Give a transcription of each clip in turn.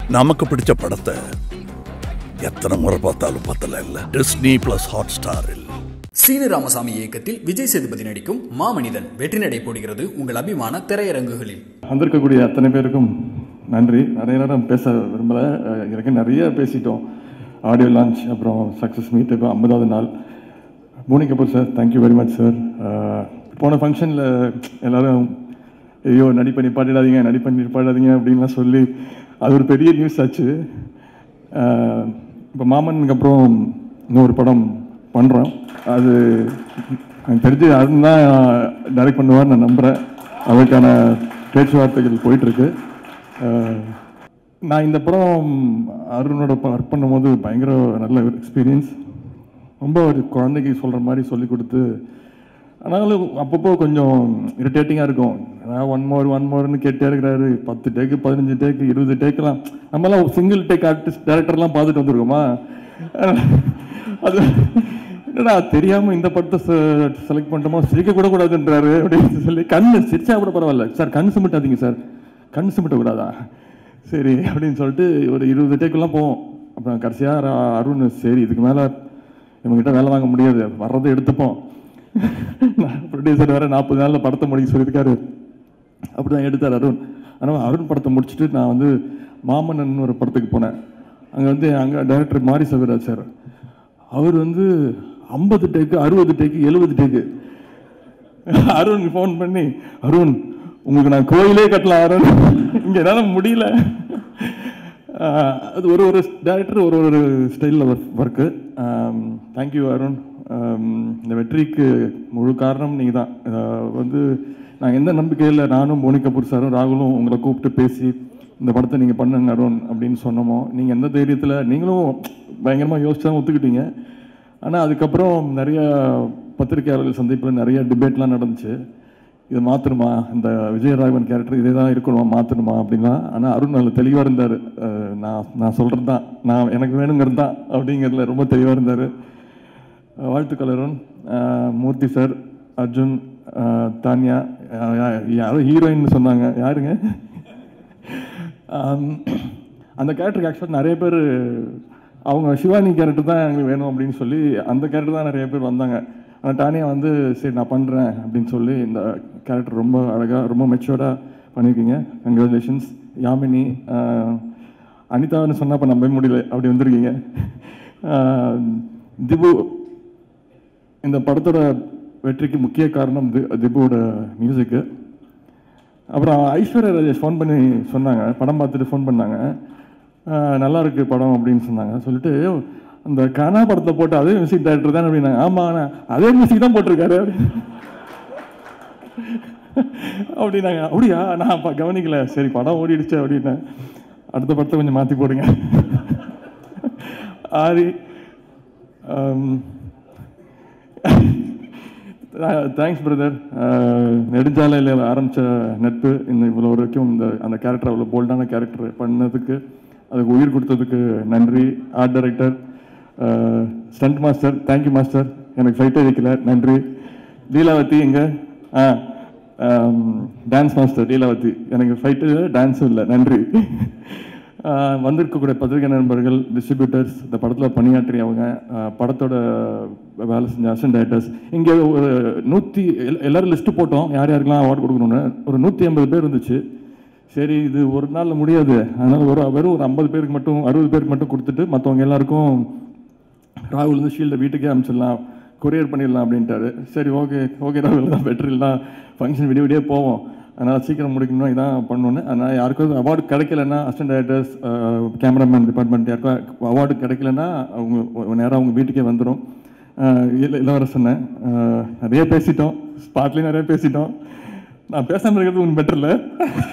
நமக்கு பிடிச்ச படத்தை எத்தனை முறை பார்த்தாலும் பத்தல இல்ல டிஸ்னி பிளஸ் ஹாட் ஸ்டாரில் சீனு ராமசாமி இயக்கத்தில் விஜய் சேதுபதி நடிக்கும் மாமனிதன் வெற்றி நடை போடுகிறது உங்கள் அபிமான திரையரங்குகளில் வந்திருக்கக்கூடிய அத்தனை பேருக்கும் நன்றி நிறைய நேரம் பேச விரும்பல அஹ் எனக்கு நிறைய பேசிட்டோம் ஆடியோ லான்ச் அப்புறம் சக்ஸஸ் மீட் இப்போ ஐம்பதாவது நாள் Boney Kapoor sir thank you very much sir போன ஃபங்க்ஷனில் எல்லாரும் ஐயோ நடிப்பை நிப்பாட்டிடாதீங்க நடிப்பை நிப்பாட்டாதீங்க அப்படின்லாம் சொல்லி அது ஒரு பெரிய நியூஸ் ஆச்சு இப்போ மாமனுக்கு அப்புறம் இன்னொரு படம் பண்ணுறோம் அது எனக்கு தெரிஞ்சு அருண் தான் டைரக்ட் பண்ணுவார் நான் நம்புகிறேன் அதுக்கான பேச்சுவார்த்தைகள் போயிட்டுருக்கு நான் இந்த படம் அருணோட ஒர்க் பண்ணும்போது பயங்கர நல்ல எக்ஸ்பீரியன்ஸ் ரொம்ப ஒரு குழந்தைக்கு சொல்கிற மாதிரி சொல்லி கொடுத்து ஆனாலும் அப்பப்போ கொஞ்சம் இரிட்டேட்டிங்காக இருக்கும் அதாவது ஒன் மோர் ஒன் மோர்னு கேட்டே இருக்கிறாரு பத்து டேக்கு பதினஞ்சு டேக்கு இருபது டேக்கெலாம் நம்மலாம் சிங்கிள் டேக் ஆர்டிஸ்ட் டேரக்டர்லாம் பார்த்துட்டு வந்திருக்கோமா அது என்னடா தெரியாமல் இந்த படத்தை செலக்ட் பண்ணிட்டோமோ சிரிக்க கூட கூடாதுன்றாரு அப்படின்னு சொல்லி கண்ணு சிரிச்சா கூட பரவாயில்ல சார் கண் சிமிட்டாதீங்க சார் கண் சிமிட்டக்கூடாதா சரி அப்படின்னு சொல்லிட்டு ஒரு இருபது டேக்கெல்லாம் போவோம் அப்புறம் கடைசியாக அருண் சரி இதுக்கு மேலே இவங்ககிட்ட வேலை வாங்க முடியாது வர்றதை எடுத்துப்போம் ப்ரொடியூசர் வேற நாற்பது நாளில் படத்தை முடிக்க சொல்லியிருக்காரு அப்படி தான் எடுத்தார் அருண் ஆனால் அருண் படத்தை முடிச்சுட்டு நான் வந்து மாமன்னன் ஒரு படத்துக்கு போனேன் அங்கே வந்து அங்கே டைரக்டர் மாரி சவிராஜ் சார் அவர் வந்து ஐம்பது டேக்கு அறுபது டேக்கு எழுபது டேக்கு அருண் ஃபோன் பண்ணி அருண் உங்களுக்கு நான் கோயிலே கட்டலாம் அருண் இங்கே என்னால் முடியல ஆஹ் அது ஒரு ஒரு டேரக்டர் ஒரு ஒரு ஸ்டைலில் ஒர்க்கு தேங்க்யூ அருண் ஆம், இந்த வெற்றிக்கு முழு காரணம் நீங்கள் தான் வந்து நாங்கள் எந்த நம்பிக்கையில் நானும் மோனி கபூர் சாரும் ராகுலும் உங்களை கூப்பிட்டு பேசி இந்த படத்தை நீங்கள் பண்ணுங்க அருண் அப்படின்னு சொன்னோமோ நீங்கள் எந்த தைரியத்தில் நீங்களும் பயங்கரமாக யோசிச்சு தான் ஒத்துக்கிட்டீங்க ஆனால் அதுக்கப்புறம் நிறைய பத்திரிகையாளர்கள் சந்திப்பில் நிறைய டிபேட்லாம் நடந்துச்சு இது மாற்றணுமா இந்த விஜயராகவன் கேரக்டர் இதே தான் இருக்கணுமா மாற்றணுமா அப்படின்லாம் ஆனால் அருண் நல்ல தெளிவாக இருந்தார் நான் நான் சொல்கிறது தான் நான் எனக்கு வேணுங்கிறது தான் அப்படிங்கிறதுல ரொம்ப தெளிவாக இருந்தார் வாழ்த்துக்கள் அருண் அஹ், மூர்த்தி சார் அர்ஜுன் அஹ், தான்யா யா- யா- யாரோ ஹீரோயின் சொன்னாங்க யாருங்க ஆம், அந்த கேரக்டருக்கு ஆக்சுவலாக நிறைய பேர் அவங்க சிவானி கேரக்டர் தான் எங்களுக்கு வேணும் அப்படின்னு சொல்லி அந்த கேரக்டர் தான் நிறைய பேர் வந்தாங்க ஆனால் டானியா வந்து சரி நான் பண்ணுறேன் அப்படின்னு சொல்லி இந்த கேரக்டர் ரொம்ப அழகாக ரொம்ப மெச்சூர்டாக பண்ணியிருக்கீங்க கங்க்ராச்சுலேஷன்ஸ் யாமினி ஆஹ், அனிதான்னு சொன்னால் இப்போ நம்பவே முடியல அப்படி வந்திருக்கீங்க ஆஹ், திபு இந்த படத்தோட வெற்றிக்கு முக்கிய காரணம் தி- திபுவோட மியூசிக்கு அப்புறம் ஐஸ்வர்யா ராஜேஷ் ஃபோன் பண்ணி சொன்னாங்க படம் பார்த்துட்டு ஃபோன் பண்ணாங்க ஆஹ் நல்லா இருக்கு படம் அப்படின்னு சொன்னாங்க சொல்லிட்டு அந்த கனா படத்தை போட்டு அதே மியூசிக் டைரக்டர் தான் அப்படின்னாங்க ஆமா அண்ணா, அதே மியூசிக் தான் போட்டிருக்காரு அப்படின்னு. அப்படின்னாங்க அப்படியா நான் அப்ப கவனிக்கல சரி படம் ஓடிடுச்சு அப்படின்னேன் அடுத்த படத்தை கொஞ்சம் மாற்றி போடுங்க ஆரி தேங்க்ஸ் பிரதர் நெடுஞ்சாலையில் ஆரம்பித்த நட்பு இந்த இவ்வளோ வரைக்கும் இந்த அந்த கேரக்டர் அவ்வளோ போல்டான கேரக்டர் பண்ணதுக்கு அதுக்கு உயிர் கொடுத்ததுக்கு நன்றி art director stunt master thank you master எனக்கு ஃபைட்டே வைக்கல நன்றி லீலாவதி எங்கே ஆ டான்ஸ் மாஸ்டர் லீலாவதி எனக்கு ஃபைட்டு டான்ஸும் இல்லை நன்றி ஆஹ் வந்திருக்கக்கூடிய பத்திரிகை நண்பர்கள் டிஸ்ட்ரிபியூட்டர்ஸ் இந்த படத்தில் பணியாற்றியவங்க ஆஹ் படத்தோட வேலை செஞ்ச அசன் டைரக்டர்ஸ் இங்கே ஒரு நூற்றி எல்லாரும் லிஸ்ட்டு போட்டோம் யார் யாருக்கெல்லாம் அவார்டு கொடுக்கணும்னு ஒரு நூற்றி ஐம்பது பேர் இருந்துச்சு சரி இது ஒரு நாளில் முடியாது அதனால் ஒரு வெறும் ஒரு ஐம்பது பேருக்கு மட்டும் அறுபது பேருக்கு மட்டும் கொடுத்துட்டு மற்றவங்க எல்லாருக்கும் ராகுல் வந்து ஷீல்டை வீட்டுக்கே அனுப்பிச்சிடலாம் கொரியர் பண்ணிடலாம் அப்படின்ட்டாரு சரி ஓகே ஓகே ராகுல் தான் பெட்டர் இல்லை ஃபங்க்ஷன் விடிய விடியே போவோம் அதனால் சீக்கிரம் முடிக்கணும் இதான் பண்ணணுன்னு அதனால் யாருக்கும் அவார்டு கிடைக்கலன்னா அசிஸ்டன்ட் டைரக்டர்ஸ் கேமராமேன் டிபார்ட்மெண்ட் யாருக்கும் அவார்டு கிடைக்கலன்னா அவங்க நேராக அவங்க வீட்டுக்கே வந்துடும் இளவரசனை அஹ், நிறைய பேசிட்டோம் ஸ்பாட்லேயும் நிறைய பேசிட்டோம் நான் பேசாமல் இருக்கிறது ஒன்றும் பெட்டர் இல்லை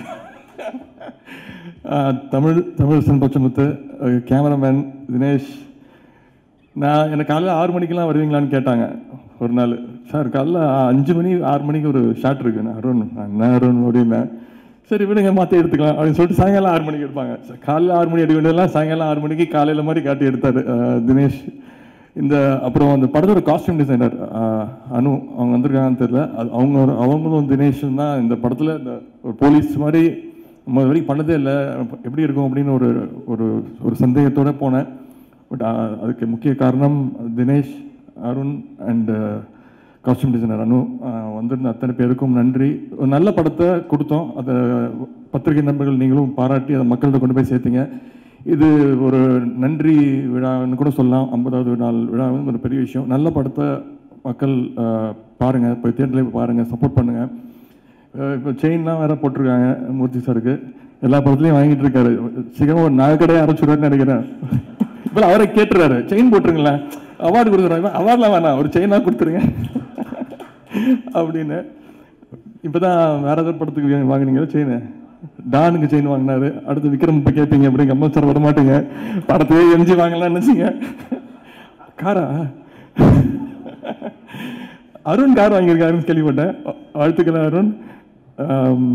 ஆஹ் தமிழ் தமிழ் பச்சமுத்து கேமராமேன் தினேஷ் நான் எனக்கு காலையில் ஆறு மணிக்கெல்லாம் வருவீங்களான்னு கேட்டாங்க ஒரு நாள் சார் காலைல அஞ்சு மணி ஆறு மணிக்கு ஒரு ஷாட் இருக்கு நான் அருண் என்ன அருண் அப்படின்னேன் சரி விடுங்க மாற்றி எடுத்துக்கலாம் அப்படின்னு சொல்லிட்டு சாயங்காலம் ஆறு மணிக்கு எடுப்பாங்க ச- காலைல ஆறு மணி எடுக்க வேண்டியதெல்லாம் சாயங்காலம் ஆறு மணிக்கு காலையில் மாதிரி காட்டி எடுத்தார் தினேஷ் இந்த அப்புறம் அந்த படத்தோட காஸ்டியூம் டிசைனர் அனு அவங்க வந்திருக்காங்கன்னு தெரியல அது அவங்க ஒரு- அவங்களும் தினேஷும் தான் இந்த படத்தில் இந்த ஒரு போலீஸ் மாதிரி நம்ம இது வரைக்கும் பண்ணதே இல்லை எப்படி இருக்கும் அப்படின்னு ஒரு ஒரு ஒரு சந்தேகத்தோட போனேன் பட் அதுக்கு முக்கிய காரணம் Dinesh Arun and costume designer Anu அஹ், வந்திருந்த அத்தனை பேருக்கும் நன்றி ஒரு நல்ல படத்தை கொடுத்தோம் அதை பத்திரிகை நண்பர்கள் நீங்களும் பாராட்டி அதை மக்கள்கிட்ட கொண்டு போய் சேர்த்தீங்க இது ஒரு நன்றி விழான்னு கூட சொல்லலாம் ஐம்பதாவது நாள் விழா வந்து ஒரு பெரிய விஷயம் நல்ல படத்தை மக்கள் அஹ், பாருங்க போய் தேட்டரில் போய் பாருங்க சப்போர்ட் பண்ணுங்க அஹ், இப்போ செயின்லாம் வேற போட்டிருக்காங்க மூர்த்தி சாருக்கு எல்லா படத்துலையும் வாங்கிட்டு இருக்காரு சீக்கிரம் ஒரு நகைக்கடையை ஆரம்பிச்சுடுவாருன்னு நினைக்கிறேன் இப்போ அவரை கேட்டுறாரு செயின் போட்டுருங்களேன் அவார்டு கொடுக்குறாங்க அவார்ட்லாம் வேணாம் ஒரு செயினாக கொடுத்துருங்க அப்படின்னு இப்போதான் வேற ஏதாவது படத்துக்கு வாங்குனீங்க செயின் டானுக்கு செயின் வாங்கினாரு அடுத்து விக்ரம் இப்போ கேட்பீங்க அப்படிங்க அம்மா சார் விட மாட்டீங்க படத்தையே எம்ஜி வாங்கலாம்னு நினச்சிங்க காரா அருண் கார் வாங்கியிருக்காருன்னு கேள்விப்பட்டேன் வாழ்த்துக்கள் அருண் ஆம்,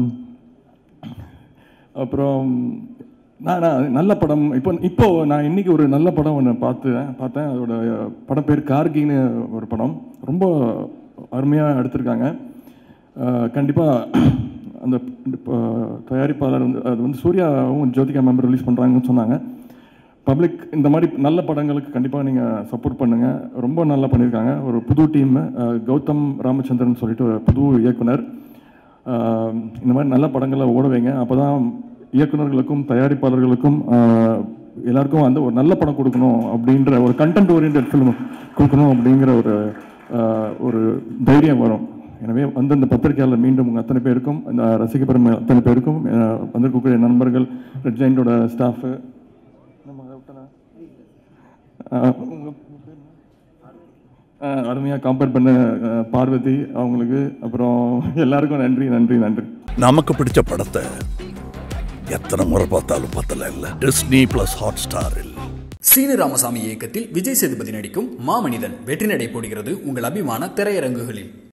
அப்புறம் நான் நான் நல்ல படம் இப்போ இப்போ நான் இன்னைக்கு ஒரு நல்ல படம் ஒன்று பார்த்தேன் பார்த்தேன் அதோட படம் பேர் கார்கின்னு ஒரு படம் ரொம்ப அருமையாக எடுத்திருக்காங்க கண்டிப்பாக அந்த இப்போ தயாரிப்பாளர் வந்து அது வந்து சூர்யாவும் ஜோதிகா மெம்பர் ரிலீஸ் பண்ணுறாங்கன்னு சொன்னாங்க பப்ளிக் இந்த மாதிரி நல்ல படங்களுக்கு கண்டிப்பாக நீங்கள் சப்போர்ட் பண்ணுங்கள் ரொம்ப நல்லா பண்ணியிருக்காங்க ஒரு புது டீம் கௌதம் ராமச்சந்திரன் சொல்லிட்டு ஒரு புது இயக்குனர் ஆஹ் இந்த மாதிரி நல்ல படங்களை ஓட வைங்க அப்போ தான் இயக்குனர்களுக்கும் தயாரிப்பாளர்களுக்கும் ஆஹ் எல்லாருக்கும் வந்து ஒரு நல்ல படம் கொடுக்கணும் அப்படின்ற ஒரு கண்டென்ட் ஓரியன்ட் ஃபிலிம் கொடுக்கணும் அப்படிங்கிற ஒரு ஆஹ் ஒரு தைரியம் வரும் எனவே வந்து இந்த பத்திரிகையாளர் மீண்டும் உங்கள் அத்தனை பேருக்கும் இந்த ரசிக பெருமை அத்தனை பேருக்கும் ஆஹ் வந்திருக்கக்கூடிய நண்பர்கள் ரெட் ஜெயிண்டோட ஸ்டாஃபு அருமையாக கம்பேர் பண்ண ஆஹ் பார்வதி அவங்களுக்கு அப்புறம் எல்லாருக்கும் நன்றி நன்றி நன்றி நமக்கு பிடிச்ச படத்தை எத்தனை முறை பார்த்தாலும் பத்தல இல்ல டிஸ்னி பிளஸ் ஹாட் ஸ்டாரில் சீனு ராமசாமி இயக்கத்தில் விஜய் சேதுபதி நடிக்கும் மாமனிதன் வெற்றி நடை போடுகிறது உங்கள் அபிமான திரையரங்குகளில்